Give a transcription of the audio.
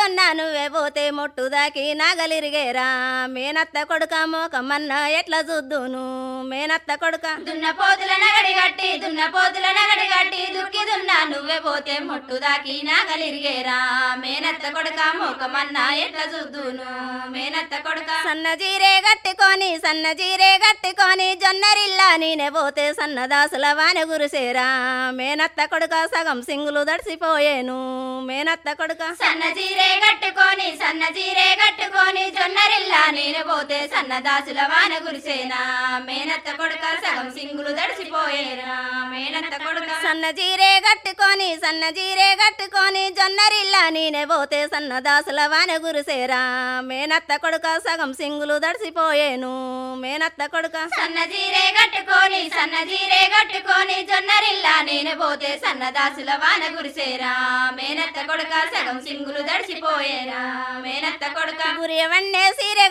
జొన్న నువ్వే పోతే మొట్టు దాకి నాగలిరిగేరా మేనత్త కొడుక మోకమన్న ఎట్లా చూద్దును మేనత్త కొడుక దున్న పోతుల నగడి గట్టి దున్న పోతుల నగడి గట్టి దుక్కి దున్నా నువ్వే పోతే మొట్టు దాకి నాగలిరిగేరా మేనత్త కొడుక మోకమన్నా ఎట్లా చూద్దును మేనత్త కొడుక సన్న జీరే గట్టుకొని సన్న జీరే గట్టుకొని జొన్నరిల్లా నేనే పోతే సన్నదాసుల వాన గురుసేరా మేనత్త కొడుక సగం సింగులు దడిసిపోయేను మేనత్త కొడుక సన్న జీరే కట్టుకొని సన్న జీరే కట్టుకొని జొన్నరిల్లా నేను పోతే సన్న దాసుల వాన గురిసేనా మేనత్త కొడుక సగం సింగులు దడిసిపోయేనా మేనత్త కొడుక సన్న జీరే గట్టుకొని సన్న జీరే గట్టుకొని జొన్నరిల్లా నేనే పోతే సన్నదాసుల వాన గురుసేరా మేనత్త కొడుక సగం సింగులు దడిసిపోయేను మేనత్త కొడుక సన్న జీరే కట్టుకొని సన్న జీరే కట్టుకొని జొన్నరిల్లా నేను పోతే సన్న దాసుల వాన గురిసేరా మేనత్త కొడుక సగం సింగులు దడిసిపోయేనా మేనత్త కొడుక గురియవన్నే సీరె